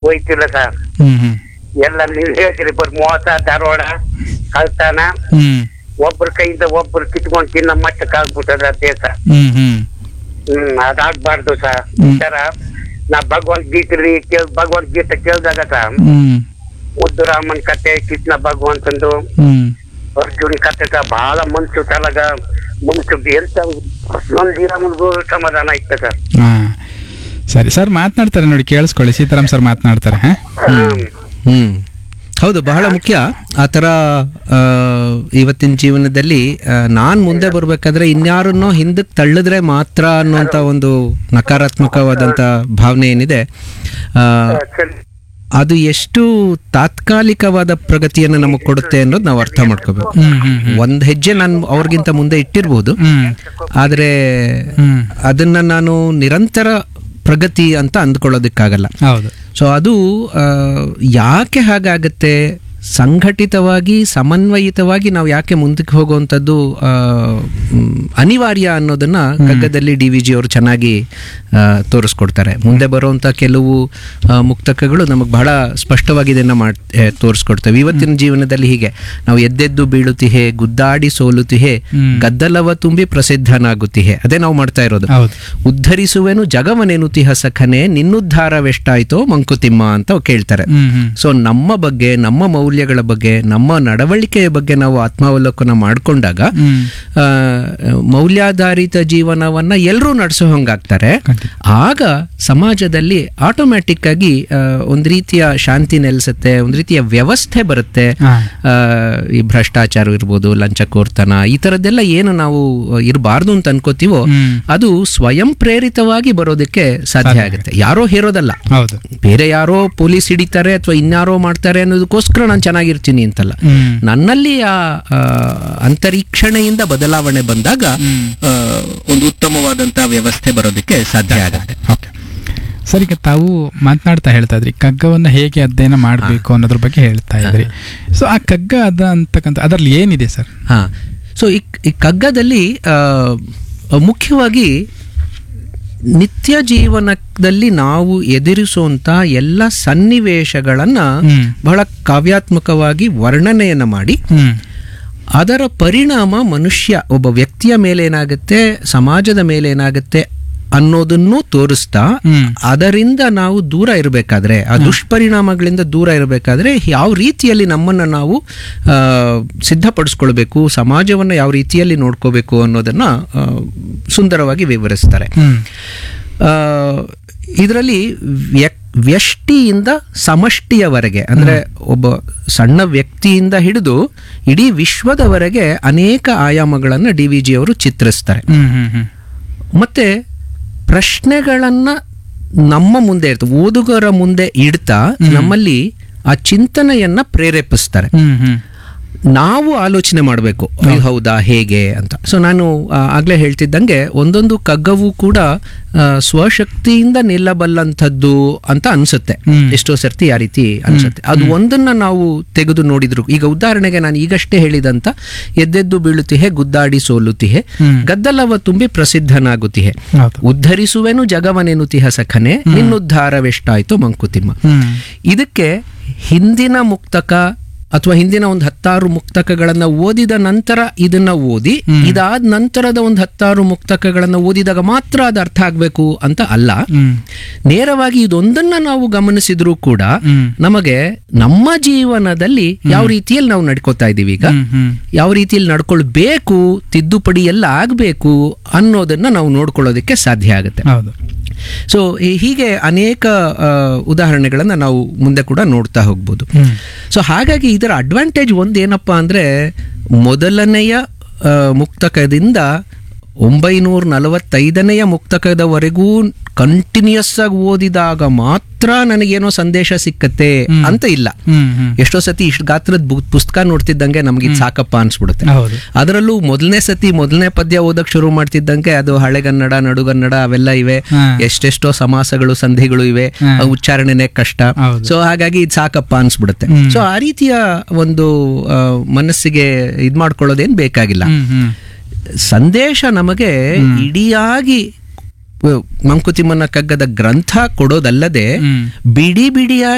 ಹೋಯ್ತಿಲ್ಲ sir ಹ್ಮ್ ಹ್ಮ್ ಎಲ್ಲ ನೀವು ಹೇಳ್ತೀರಿ ಬರ್ ಮೋಸ ಧಾರವಾಡ ಕಳ್ತನ ಹ್ಮ್ ಒಬ್ರ ಕೈಯಿಂದ ಒಬ್ರು ಕಿತ್ಕೊಂಡ್ ತಿನ್ನ ಮಟ್ಟಕ್ಕೆ ಆಗ್ಬಿಟ್ಟದ ದೇಶ ಹ್ಮ್ ಹ್ಮ್ ಹ್ಮ್ ಅದಾಗ್ಬಾರ್ದು ಸರ್ ಹ್ಮ್. ಸರ ನಾ ಭಗವದ್ಗೀತೆ ಕೇಳ್ ಭಗವದ್ಗೀತೆ ಕೇಳ್ದಾಗ ಸರ್ ಹ್ಮ್ ಮುದ್ದುರಾಮನ್ ಕತೆ ಕೃಷ್ಣ ಭಗವಂತಂದು ಹ್ಮ್ ಅರ್ಜುನ್ ಕತೆ ಬಹಳ ಮನ್ಸು ತಲಗ ಮನ್ಸು ಎಂತ ಒಂದಿನ ಮುಂದೆ ಸಮಾಧಾನ ಇತ್ತು ಸರ್ ಹಾ ಸರಿ ಸರ್ ಮಾತನಾಡ್ತಾರೆ ನೋಡಿ ಕೇಳಿಸ್ಕೊಳ್ಳಿ ಸೀತಾರಾಮ್ ಸರ್ ಮಾತನಾಡ್ತಾರೆ ಹಾ ಹ್ಮ್ ಹ್ಮ್ ಹೌದು ಬಹಳ ಮುಖ್ಯ ಆ ಥರ ಆ, ಇವತ್ತಿನ ಜೀವನದಲ್ಲಿ ನಾನು ಮುಂದೆ ಬರಬೇಕಾದ್ರೆ ಇನ್ಯಾರನ್ನೋ ಹಿಂದಕ್ಕೆ ತಳ್ಳಿದ್ರೆ ಮಾತ್ರ ಅನ್ನುವಂಥ ಒಂದು ನಕಾರಾತ್ಮಕವಾದಂಥ ಭಾವನೆ ಏನಿದೆ ಆ, ಸರಿ ಅದು ಎಷ್ಟು ತಾತ್ಕಾಲಿಕವಾದ ಪ್ರಗತಿಯನ್ನು ನಮಗೆ ಕೊಡುತ್ತೆ ಅನ್ನೋದು ನಾವು ಅರ್ಥ ಮಾಡ್ಕೋಬೇಕು ಹ್ಮ್ ಹ್ಮ್ ಹ್ಮ್ ಒಂದು ಹೆಜ್ಜೆ ನಾನು ಅವ್ರಿಗಿಂತ ಮುಂದೆ ಇಟ್ಟಿರ್ಬೋದು ಹ್ಮ್ ಆದರೆ ಹ್ಮ್ ಅದನ್ನ ನಾನು ನಿರಂತರ ಪ್ರಗತಿ ಅಂತ ಅಂದ್ಕೊಳ್ಳೋದಕ್ಕಾಗಲ್ಲ ಹೌದು ಸೊ ಅದು ಆ, ಯಾಕೆ ಹಾಗಾಗತ್ತೆ ಸಂಘಟಿತವಾಗಿ ಸಮನ್ವಯಿತವಾಗಿ ನಾವು ಯಾಕೆ ಮುಂದಕ್ಕೆ ಹೋಗುವಂಥದ್ದು ಆ, ಮ್, ಅನಿವಾರ್ಯ ಅನ್ನೋದನ್ನ ಕಗ್ಗದಲ್ಲಿ ಡಿ ವಿ ಜಿ ಅವರು ಚೆನ್ನಾಗಿ ಆ, ತೋರಿಸ್ಕೊಡ್ತಾರೆ ಮುಂದೆ ಬರುವಂಥ ಕೆಲವು ಆ, ಮುಕ್ತಕಗಳು ನಮಗೆ ಬಹಳ ಸ್ಪಷ್ಟವಾಗಿ ಇದನ್ನ ಮಾಡ್ ಏ, ತೋರಿಸ್ಕೊಡ್ತವೆ ಇವತ್ತಿನ ಜೀವನದಲ್ಲಿ ಹೀಗೆ ನಾವು ಎದ್ದೆದ್ದು ಬೀಳುತ್ತಿಹೆ ಗುದ್ದಾಡಿ ಸೋಲುತ್ತಿಹೆ ಹ್ಮ್. ಗದ್ದಲವ ತುಂಬಿ ಪ್ರಸಿದ್ಧನಾಗುತ್ತಿಹೆ ಅದೇ ನಾವು ಮಾಡ್ತಾ ಇರೋದು ಹೌದು ಉದ್ಧರಿಸುವೆನು ಜಗವನೆನುತಿಹ ಸಖನೆ ನಿನ್ನುದ್ಧಾರವೆಷ್ಟಾಯ್ತೋ ಮಂಕುತಿಮ್ಮ ಅಂತ ಅವ್ರು ಕೇಳ್ತಾರೆ ಹ್ಮ್ ಹ್ಮ್ ಸೊ ನಮ್ಮ ಬಗ್ಗೆ ನಮ್ಮ ಮೌಲ್ಯಗಳ ಬಗ್ಗೆ ನಮ್ಮ ನಡವಳಿಕೆಯ ಬಗ್ಗೆ ನಾವು ಆತ್ಮಾವಲೋಕನ ಮಾಡಿಕೊಂಡಾಗ ಹ್ಮ್ ಮೌಲ್ಯಾಧಾರಿತ ಜೀವನವನ್ನ ಎಲ್ಲರೂ ನಡೆಸೋ ಹಂಗಾಗ್ತಾರೆ ಖಂಡಿತ. ಆಗ ಸಮಾಜದಲ್ಲಿ ಆಟೋಮ್ಯಾಟಿಕ್ ಆಗಿ ಆ, ಒಂದ್ ರೀತಿಯ ಶಾಂತಿ ನೆಲೆಸುತ್ತೆ ಒಂದ್ ರೀತಿಯ ವ್ಯವಸ್ಥೆ ಬರುತ್ತೆ ಹಾ. ಆ, ಈ ಭ್ರಷ್ಟಾಚಾರ ಇರ್ಬೋದು ಲಂಚಕೋರ್ತನ ಈ ತರದ್ದೆಲ್ಲ ಏನು ನಾವು ಇರಬಾರ್ದು ಅಂತ ಅನ್ಕೋತೀವೋ ಹ್ಮ್. ಅದು ಸ್ವಯಂ ಪ್ರೇರಿತವಾಗಿ ಬರೋದಕ್ಕೆ ಸಾಧ್ಯ ಆಗುತ್ತೆ ಯಾರೋ ಹೇರೋದಲ್ಲ ಹೌದು ಬೇರೆ ಯಾರೋ ಪೊಲೀಸ್ ಹಿಡಿತಾರೆ ಅಥವಾ ಇನ್ಯಾರೋ ಮಾಡ್ತಾರೆ ಅನ್ನೋದಕ್ಕೋಸ್ಕರ ನಾನು ಚೆನ್ನಾಗಿರ್ತೀನಿ ಅಂತಲ್ಲ ಹ್ಮ್ ನನ್ನಲ್ಲಿ ಆ ಆ, ಅಂತರೀಕ್ಷಣೆಯಿಂದ ಬದಲಾವಣೆ ಬಂದಾಗ ಆ, ಒಂದು ಉತ್ತಮವಾದಂತಹ ವ್ಯವಸ್ಥೆ ಬರೋದಕ್ಕೆ ಸಾಧ್ಯ ಆಗುತ್ತೆ ಓಕೆ ಸರ್ ಈಗ ತಾವು ಮಾತನಾಡ್ತಾ ಹೇಳ್ತಾ ಇದ್ರಿ ಕಗ್ಗವನ್ನ ಹೇಗೆ ಅಧ್ಯಯನ ಮಾಡಬೇಕು ಅನ್ನೋದ್ರ ಬಗ್ಗೆ ಹೇಳ್ತಾ ಇದ್ರಿ ಸೊ ಆ ಕಗ್ಗ ಅದ ಅಂತಕ್ಕಂಥ ಅದರಲ್ಲಿ ಏನಿದೆ ಸರ್ ಹಾ ಸೊ ಈ ಈ ಕಗ್ಗದಲ್ಲಿ ಆ, ಮುಖ್ಯವಾಗಿ ನಿತ್ಯ ಜೀವನದಲ್ಲಿ ನಾವು ಎದುರಿಸುವಂತ ಎಲ್ಲ ಸನ್ನಿವೇಶಗಳನ್ನ ಹ್ಮ್. ಬಹಳ ಕಾವ್ಯಾತ್ಮಕವಾಗಿ ವರ್ಣನೆಯನ್ನ ಮಾಡಿ ಹ್ಮ್ ಅದರ ಪರಿಣಾಮ ಮನುಷ್ಯ ಒಬ್ಬ ವ್ಯಕ್ತಿಯ ಮೇಲೆ ಏನಾಗುತ್ತೆ ಸಮಾಜದ ಮೇಲೆ ಏನಾಗುತ್ತೆ ಅನ್ನೋದನ್ನು ತೋರಿಸ್ತಾ ಹ್ಮ್. ಅದರಿಂದ ನಾವು ದೂರ ಇರಬೇಕಾದ್ರೆ ಆ ದುಷ್ಪರಿಣಾಮಗಳಿಂದ ದೂರ ಇರಬೇಕಾದ್ರೆ ಯಾವ ರೀತಿಯಲ್ಲಿ ನಮ್ಮನ್ನ ನಾವು ಆ, ಸಿದ್ಧಪಡಿಸ್ಕೊಳ್ಬೇಕು ಸಮಾಜವನ್ನ ಯಾವ ರೀತಿಯಲ್ಲಿ ನೋಡ್ಕೋಬೇಕು ಅನ್ನೋದನ್ನ ಆ, ಸುಂದರವಾಗಿ ವಿವರಿಸ್ತಾರೆ ಹ್ಮ್ ಇದರಲ್ಲಿ ವ್ಯಷ್ಟಿಯಿಂದ ಸಮಷ್ಟಿಯವರೆಗೆ ಅಂದ್ರೆ ಒಬ್ಬ ಸಣ್ಣ ವ್ಯಕ್ತಿಯಿಂದ ಹಿಡಿದು ಇಡೀ ವಿಶ್ವದವರೆಗೆ ಅನೇಕ ಆಯಾಮಗಳನ್ನು ಡಿ ವಿ ಜಿ ಅವರು ಚಿತ್ರಿಸ್ತಾರೆ ಹ್ಮ್ ಹ್ಮ್ ಹ್ಮ್ ಮತ್ತೆ ಪ್ರಶ್ನೆಗಳನ್ನ ನಮ್ಮ ಮುಂದೆ ಇರ್ತವೆ ಓದುಗರ ಮುಂದೆ ಇಡ್ತಾ ನಮ್ಮಲ್ಲಿ ಆ ಚಿಂತನೆಯನ್ನ ಪ್ರೇರೇಪಿಸ್ತಾರೆ ಹ್ಮ್ ಹ್ಮ್ ನಾವು ಆಲೋಚನೆ ಮಾಡಬೇಕು ಹೌದಾ ಹೇಗೆ ಅಂತ ಸೊ ನಾನು ಆ, ಆಗ್ಲೇ ಹೇಳ್ತಿದ್ದಂಗೆ ಒಂದೊಂದು ಕಗ್ಗವು ಕೂಡ ಆ, ಸ್ವಶಕ್ತಿಯಿಂದ ನಿಲ್ಲಬಲ್ಲಂಥದ್ದು ಅಂತ ಅನ್ಸುತ್ತೆ ಹ್ಮ್. ಎಷ್ಟೋ ಸರ್ತಿ ಆ ರೀತಿ ಅನ್ಸುತ್ತೆ ಅದು ಒಂದನ್ನ ನಾವು ತೆಗೆದು ನೋಡಿದ್ರು ಈಗ ಉದಾಹರಣೆಗೆ ನಾನು ಈಗಷ್ಟೇ ಹೇಳಿದಂತ ಎದ್ದೆದ್ದು ಬೀಳುತ್ತಿಹೆ ಗುದ್ದಾಡಿ ಸೋಲುತ್ತಿಹೆ ಹ್ಮ್. ಗದ್ದಲವ ತುಂಬಿ ಪ್ರಸಿದ್ಧನಾಗುತ್ತಿಹೆ ಹೌದು ಉದ್ಧರಿಸುವೆನು ಜಗವನೆನುತಿಹ ಸಖನೆ ನಿನ್ನುದ್ಧಾರವೆಷ್ಟಾಯ್ತು ಮಂಕುತಿಮ್ಮ ಹ್ಮ್ ಇದಕ್ಕೆ ಹಿಂದಿನ ಮುಕ್ತಕ ಅಥವಾ ಹಿಂದಿನ ಒಂದು ಹತ್ತಾರು ಮುಕ್ತಕಗಳನ್ನ ಓದಿದ ನಂತರ ಇದನ್ನ ಓದಿ ಇದಾದ ನಂತರದ ಒಂದು ಹತ್ತಾರು ಮುಕ್ತಕಗಳನ್ನ ಓದಿದಾಗ ಮಾತ್ರ ಅದು ಅರ್ಥ ಆಗ್ಬೇಕು ಅಂತ ಅಲ್ಲ ಹ್ಮ್ ನೇರವಾಗಿ ಇದೊಂದನ್ನ ನಾವು ಗಮನಿಸಿದ್ರೂ ಕೂಡ ಹ್ಮ್ ನಮಗೆ ನಮ್ಮ ಜೀವನದಲ್ಲಿ ಯಾವ ರೀತಿಯಲ್ಲಿ ನಾವು ನಡ್ಕೋತಾ ಇದೀವಿ ಈಗ ಹ್ಮ್ ಹ್ಮ್ ಯಾವ ರೀತಿಯಲ್ಲಿ ನಡ್ಕೊಳ್ಬೇಕು ತಿದ್ದುಪಡಿ ಎಲ್ಲ ಆಗ್ಬೇಕು ಅನ್ನೋದನ್ನ ನಾವು ನೋಡ್ಕೊಳ್ಳೋದಕ್ಕೆ ಸಾಧ್ಯ ಆಗುತ್ತೆ ಹೌದು ಸೊ ಹೀಗೆ ಅನೇಕ ಆ, ಉದಾಹರಣೆಗಳನ್ನ ನಾವು ಮುಂದೆ ಕೂಡ ನೋಡ್ತಾ ಹೋಗ್ಬೋದು ಹ್ಮ್ ಸೊ ಹಾಗಾಗಿ ಇದರ ಅಡ್ವಾಂಟೇಜ್ ಒಂದೇನಪ್ಪ ಅಂದ್ರೆ ಮೊದಲನೆಯ ಆ, ಮುಕ್ತಕದಿಂದ ಒಂಬೈನೂರ ನಲವತ್ತೈದನೆಯ ಮುಕ್ತಕದವರೆಗೂ ಕಂಟಿನ್ಯೂಸ್ ಆಗಿ ಓದಿದಾಗ ಮಾತ್ರ ನನಗೇನೋ ಸಂದೇಶ ಸಿಕ್ಕತ್ತೆ ಅಂತ ಇಲ್ಲ ಹ್ಮ್ ಹ್ಮ್ ಎಷ್ಟೋ ಸತಿ ಇಷ್ಟು ಗಾತ್ರದ ಬು- ಪುಸ್ತಕ ನೋಡ್ತಿದ್ದಂಗೆ ನಮ್ಗೆ ಇದು ಸಾಕಪ್ಪ ಅನ್ಸ್ಬಿಡುತ್ತೆ ಹೌದು ಅದರಲ್ಲೂ ಮೊದಲನೇ ಸತಿ ಮೊದಲನೇ ಪದ್ಯ ಓದಕ್ ಶುರು ಮಾಡ್ತಿದ್ದಂಗೆ ಅದು ಹಳೆಗನ್ನಡ ನಡುಗನ್ನಡ ಅವೆಲ್ಲ ಇವೆ ಹಾ. ಎಷ್ಟೆಷ್ಟೋ ಸಮಾಸಗಳು ಸಂಧಿಗಳು ಇವೆ ಹಾ. ಅವು ಉಚ್ಚಾರಣೆನೆ ಕಷ್ಟ ಹೌದು. ಸೊ ಹಾಗಾಗಿ ಇದು ಸಾಕಪ್ಪ ಅನ್ಸ್ಬಿಡುತ್ತೆ ಹ್ಮ್. ಸೊ ಆ ರೀತಿಯ ಒಂದು ಆ, ಮನಸ್ಸಿಗೆ ಇದ್ ಮಾಡ್ಕೊಳ್ಳೋದೇನ್ ಬೇಕಾಗಿಲ್ಲ ಹ್ಮ್ ಹ್ಮ್ ಸಂದೇಶ ನಮಗೆ ಇಡಿಯಾಗಿ ಅಹ್, ಮಂಕುತಿಮ್ಮನ ಕಗ್ಗದ ಗ್ರಂಥ ಕೊಡೋದಲ್ಲದೆ ಹ್ಮ್ ಬಿಡಿ ಬಿಡಿಯಾಗಿ